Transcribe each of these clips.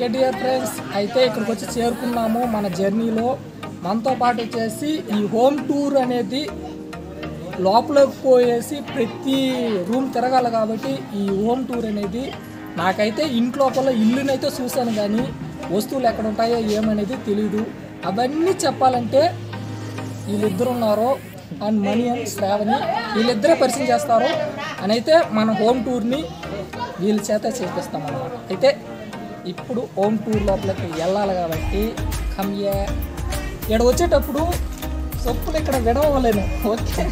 Okay dear friends అయితే ఇక్కడికి వచ్చి చేరుకున్నాము మన జర్నీలో మనతో పాటు వచ్చేసి ఈ హోమ్ టూర్ అనేది లోపలికి పోయేసి ప్రతి రూమ్ తిరగాలి కాబట్టి ఈ హోమ్ టూర్ అనేది నాకైతే ఇంట్లోపల ఇల్లునైతే చూశాను కానీ వస్తువులు ఎక్కడ ఉంటాయో ఏమనేది తెలియదు అవన్నీ చెప్పాలంటే వీళ్ళిద్దరు ఉన్నారు అండ్ మణి అండ్ శ్రావణి వీళ్ళిద్దరే పరిచయం చేస్తారు అని అయితే మన హోమ్ టూర్ని వీళ్ళ చేత చేపిస్తాం అన్నమాట అయితే ఇప్పుడు హోమ్ టూర్ లోపలికి వెళ్ళాలి కాబట్టి కమ్యే ఇక్కడ వచ్చేటప్పుడు చెప్పులు ఇక్కడ విడవలేను ఓకే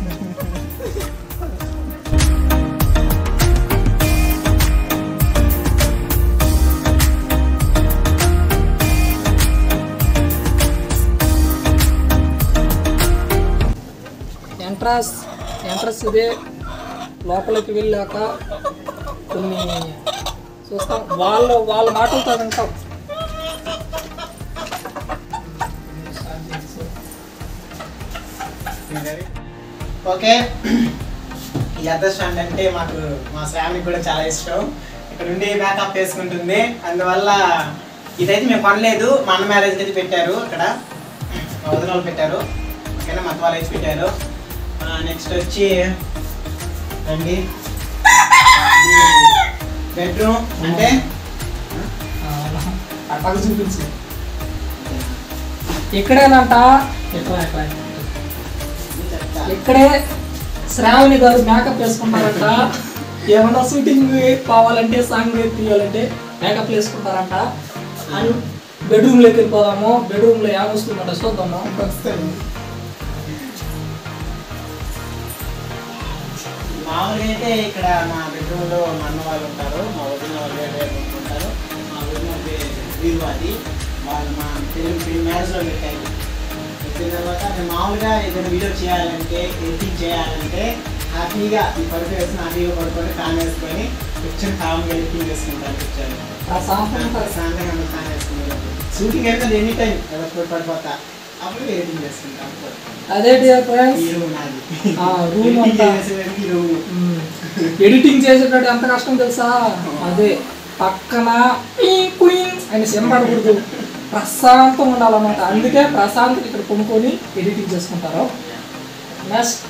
ఎంట్రన్స్ ఎంట్రన్స్ ఇదే లోపలికి వెళ్ళాక కొన్ని చూస్తాం వాళ్ళ వాళ్ళ మాటలతో వింటాం ఓకే ఈ అదర్శనం అంటే మాకు మా శ్రావణికి కూడా చాలా ఇష్టం ఇక్కడ ఉండి మేకప్ వేసుకుంటుంది అందువల్ల ఇదైతే మేము కొనలేదు మా అన్న మ్యారేజ్ అయితే పెట్టారు అక్కడ మా వదిన వాళ్ళు పెట్టారు ఓకేనా మా వాళ్ళు అయితే పెట్టారు నెక్స్ట్ వచ్చి రండి బెడ్రూమ్ అంటే అట్లా చూపించి ఇక్కడేనంట ఎట్లా ఎట్లా చెప్తా. ఇక్కడే శ్రావణి గారు మేకప్ వేసుకుంటారంట ఏమన్నా షూటింగ్ కావాలంటే సాంగ్ తీయాలంటే మేకప్ వేసుకుంటారంట అండ్ బెడ్రూమ్ లోకి వెళ్ళిపోదాము బెడ్రూమ్ లో ఏం వస్తుందంట చూద్దాము వస్తుంది. మామూలుగా అయితే ఇక్కడ మా బెడ్రూమ్ లో మా అన్న వాళ్ళు ఉంటారు మా వదిన వాళ్ళు వేరే వేరే ఉంటారు మా వదిన వీరు అది వాళ్ళు మా తెలుగు మ్యారేజ్ లో పెట్టారు పెట్టిన తర్వాత నేను మామూలుగా ఏదైనా వీడియో చేయాలంటే ఎడిటింగ్ చేయాలంటే హ్యాపీగా ఈ పడుకు వేసుకుని హ్యాపీగా పడుకొని ఫ్యాన్ వేసుకొని పిక్చర్ కామ్గా ఎడిటింగ్ చేసుకుంటాను పిక్చర్ ప్రశాంతంగా శాంతంగా ఫ్యాన్ వేసుకుంటాను షూటింగ్ అయితే ఎనీ టైం ఎవరు పడిపోతా అప్పుడు ఎడిటింగ్ చేసుకుంటాను అదే డియర్ ఫ్రెండ్స్ ఈ రూమ్ నాది ఆ, రూమ్ ఎడిటింగ్ అంతా. చేసేదానికి ఈ రూమ్ ఎడిటింగ్ చేసేటప్పుడు ఎంత కష్టం తెలుసా అదే పక్కన ఈ క్వీన్ అని సింబడకూడదు ప్రశాంతం ఉండాలన్నమాట అందుకే ప్రశాంతం ఇక్కడ కొనుక్కొని ఎడిటింగ్ చేసుకుంటారు నెక్స్ట్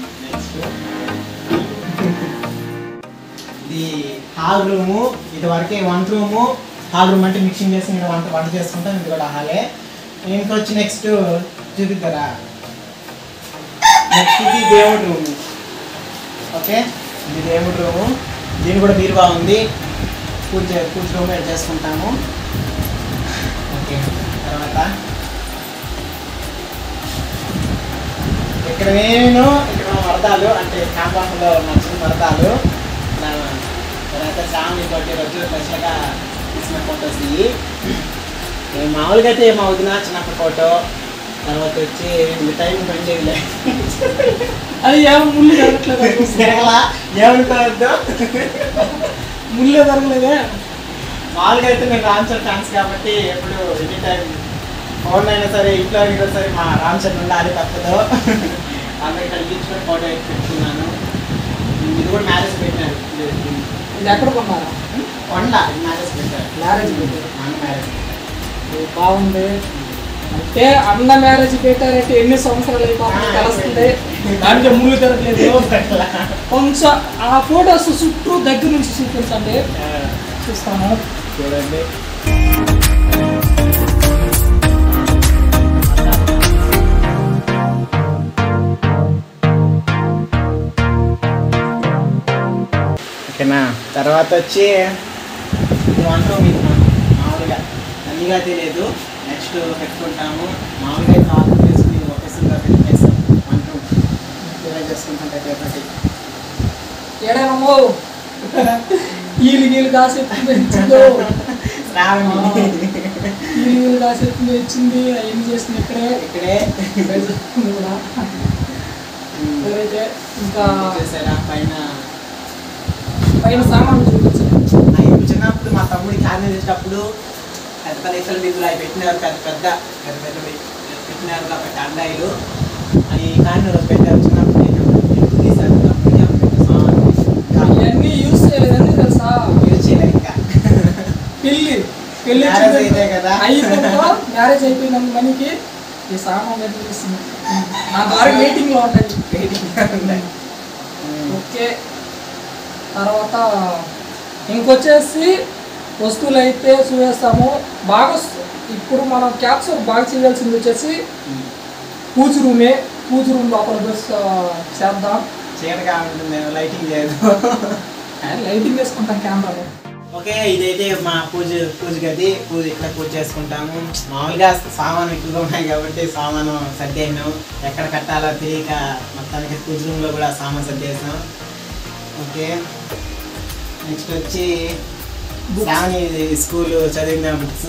ఇది హాల్ రూము ఇది వరకే వంట రూము హాల్ రూమ్ అంటే మిక్సింగ్ చేసి ఇక్కడ వంట వంట చేసుకుంటాం ఇది కూడా హాలే ఇంకొచ్చి నెక్స్ట్ చూపిద్దారా నెక్స్ట్ ఇది దేవుడు రూము ఓకే ఇది దేవుడు రూము దీని కూడా బీరువా ఉంది పూజ పూజ రూమ్ యాడ్ చేసుకుంటాము ఓకే తర్వాత ఇక్కడ నేను ఇక్కడ మరదాలు అంటే కాంపౌండ్లో నచ్చిన మరదాలు నా తర్వాత ఫ్యామిలీ తోటి రోజు స్పెషల్గా తీసిన ఫోటోస్ ఇవి నేను మామూలుగా అయితే మా వదిన చిన్నప్పటి ఫోటో తర్వాత వచ్చి ఇంత టైం పని చేయలే అది ఏమో ముళ్ళు జరగట్లేదు తిరగలా ఏమనుకోవద్దు ముళ్ళే జరగలేదే మామూలుగా అయితే నేను రామ్ చరణ్ ఫ్యాన్స్ కాబట్టి ఎప్పుడు ఎనీ టైం ఫోన్ అయినా సరే ఇంట్లో అయినా సరే మా రామ్ చరణ్ ఉండాలి తప్పదు అందరికి కలిగించుకొని ఫోటో అయితే పెట్టుకున్నాను ఇది కూడా మ్యారేజ్ పెట్టాను ఇది- ఇది ఎక్కడ కొన్నారా కొండ ఇది మ్యారేజ్ పెట్టారు మ్యారేజ్ పెట్టారు మన మ్యారేజ్ ఇది బాగుంది అంటే అన్న మ్యారేజ్ పెట్టారంటే ఎన్ని సంవత్సరాలు అయిపోతుంది తెలుస్తుంది దాంట్లో ముళ్ళు తిరగలేదు కొంచెం ఆ ఫొటోస్ చుట్టూ దగ్గర నుంచి చూపించండి చూస్తాము చూడండి ఓకేనా తర్వాత వచ్చి వంట రూమ్ ఇది మా- మామూలుగా అన్నిగా తెలియదు నెక్స్ట్ పెట్టుకుంటాము మామూలుగా అయితే ఆఫ్ చేసుకుని ఒకేసారిగా పెట్టేస్తాం వంట రూమ్ ఇలా చేసుకుంటాం ప్రతి ఒక్కటి ఏడేమో ఈలు గీలు కాసేపు ఇచ్చిందో శ్రావణి ఈలు గీలు కాసేపు ఇచ్చింది అవన్నీ చేసింది ఇక్కడే ఇక్కడే ఇది కూడా ఎవరైతే ఇంకా చేసారా పైన పైన సామాన్లు చూపించారు అవి చిన్నప్పుడు మా తమ్ముడి క్యాన్ చేసేటప్పుడు పెద్ద పెద్ద ఇతల మీద అవి పెట్టినారు పెద్ద పెద్ద పెద్ద పెద్దవి పెట్టినారు కాబట్టి అండాయిలు అవి క్యాన్ పెట్టారు చిన్నప్పుడు నేను ఎప్పుడు తీశాను తమ్ముడికి అప్పుడు పెట్టే సామాన్లు. ఇంకా ఇవన్నీ యూస్ చేయలేదు ఎందుకు తెలుసా యూజ్ చేయలేదు ఇంకా పెళ్ళి పెళ్లి Marriage అయితే కదా. అయిపోయిందో మ్యారేజ్ అయిపోయిన మనకి ఈ సామాన్ కనిపిస్తుంది నా ద్వారా వెయిటింగ్ లో ఉంటాయి ఓకే తర్వాత ఇంకొచ్చేసి వస్తువులు అయితే చూసేస్తాము బాగా స్- ఇప్పుడు మనం క్యాప్చర్ బాగా చేయాల్సింది వచ్చేసి పూజ రూమే పూజ రూమ్ లోపల బస్ చేద్దాం చీకటిగా ఉంటుంది లైటింగ్ చేయదు లైటింగ్ వేసుకుంటాం కెమెరాలో ఓకే ఇదైతే మా పూజ పూజ గది పూజ ఇక్కడ పూజ చేసుకుంటాము మామూలుగా సామాను ఎక్కువగా ఉన్నాయి కాబట్టి సామాను సర్దేను ఎక్కడ కట్టాలో తెలియక మొత్తానికి పూజ రూమ్లో కూడా సామాన్ సర్దేసాం ఓకే నెక్స్ట్ వచ్చి Books. శ్రావణి స్కూల్ చదివిన బుక్స్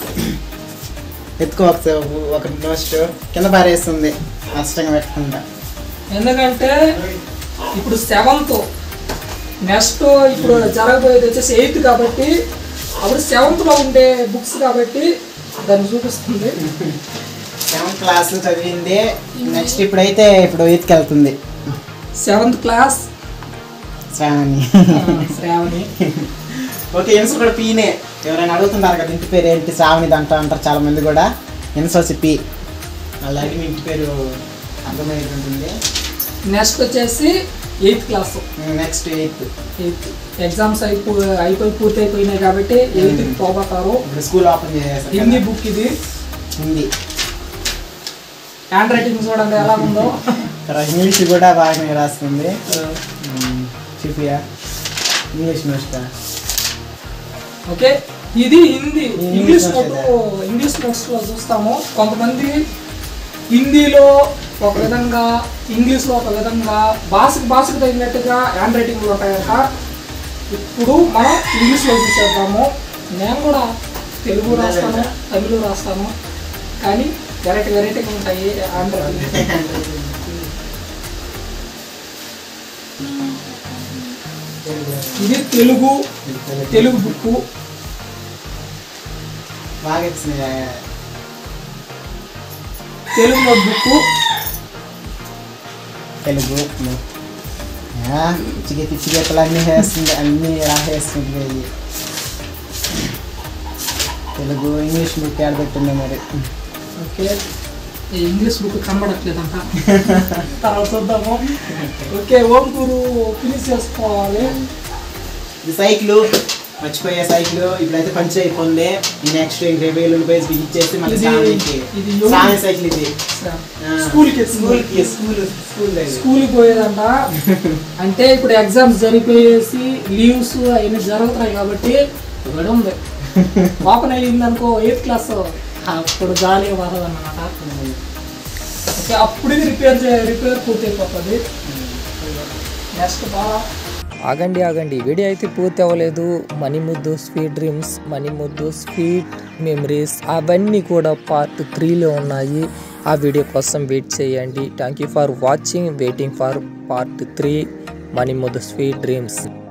ఎత్తుకో ఒకసారి ఒక నోస్ట్ కింద పారేస్తుంది కష్టంగా పెట్టకుండా ఎందుకంటే ఇప్పుడు సెవెంత్ నెక్స్ట్ ఇప్పుడు జరగబోయేది వచ్చేసి ఎయిత్ కాబట్టి అప్పుడు సెవెంత్లో ఉండే బుక్స్ కాబట్టి దాన్ని చూపిస్తుంది సెవెంత్ క్లాస్ చదివింది నెక్స్ట్ ఇప్పుడైతే ఇప్పుడు ఎయిత్కి వెళ్తుంది seventh class Shravani Shravani okay ఇన్సు కూడా పీనే ఎవరైనా అడుగుతున్నారు కదా ఇంటి పేరు ఏంటి శ్రావణి అంట అంటారు చాలా మంది కూడా ఇన్సు వచ్చి పీ అలాగే మీ ఇంటి పేరు అర్థమైంది ఉంటుంది నెక్స్ట్ వచ్చేసి eighth class next eighth eighth exams అయిపో అయిపోయి పూర్తి అయిపోయినాయి కాబట్టి ఎయిత్ పోగొట్టారు ఇప్పుడు స్కూల్ ఓపెన్ చేసేసారు హిందీ కదా. బుక్ ఇది హిందీ హ్యాండ్ రైటింగ్ చూడండి ఎలా ఉందో తర్వాత ఇంగ్లీష్ కూడా బాగానే రాస్తుంది చూపియా ఇంగ్లీష్ నోస్టా ఓకే ఇది Hindi English English notes note English notes లో చూస్తాము కొంతమంది హిందీలో ఒక విధంగా ఇంగ్లీష్లో ఒక విధంగా భాషకు భాషకు తగినట్టుగా హ్యాండ్ రైటింగ్లు ఉంటాయట ఇప్పుడు మనం ఇంగ్లీష్లో చూసేద్దాము నేను కూడా తెలుగు రాస్తాను తమిళ రాస్తాను కానీ వెరైటీ వెరైటీగా ఉంటాయి హ్యాండ్ రైటింగ్ ఇది తెలుగు తెలుగు బుక్ బాగా ఇచ్చినాయి తెలుగు నోట్ బుక్ తెలుగు పిచ్చిగా పిచ్చి గీతలు అన్నీ వేస్తుంది అన్నీ రాసేస్తుంది ఇది తెలుగు ఇంగ్లీష్ బుక్ ఆడబెట్టింది మరి ఓకే ఈ ఇంగ్లీష్ బుక్ కనబడట్లేదంట తర్వాత చూద్దాము ఓకే ఓం గురు ఫినిష్ చేసుకోవాలి ఇది సైకిల్ మర్చిపోయే సైకిల్ ఇప్పుడైతే పంచర్ అయిపోయింది నెక్స్ట్ ఇంక వేలు బేస్ ఇచ్చేసి మళ్ళీ ఇది- సామెకి ఇది ఎవరు? సామె సైకిల్ ఇది స్కూల్కి స్కూల్కి స్కూల్ స్కూల్ స్కూల్కి పోయేదంట అంటే ఇప్పుడు ఎగ్జామ్స్ జరిపోయేసి లీవ్స్ అవన్నీ జరుగుతున్నాయి కాబట్టి ఇక్కడ ఉంది ఓపెన్ అయ్యింది అనుకో ఎయిత్ క్లాస్ అప్పుడు జాలీగా పడదు అనమాట ఓకే అప్పుడు ఇది రిపేర్ చే రిపేర్ పూర్తి అయిపోతుంది నెక్స్ట్ బాగా ఆగండి ఆగండి వీడియో అయితే పూర్తి అవ్వలేదు మనీ ముద్దు స్వీట్ డ్రీమ్స్ మనీ ముద్దు స్వీట్ మెమరీస్ అవన్నీ కూడా పార్ట్ త్రీలో ఉన్నాయి ఆ వీడియో కోసం వెయిట్ చేయండి thank you for watching waiting for part three Mani ముద్దు స్వీట్ డ్రీమ్స్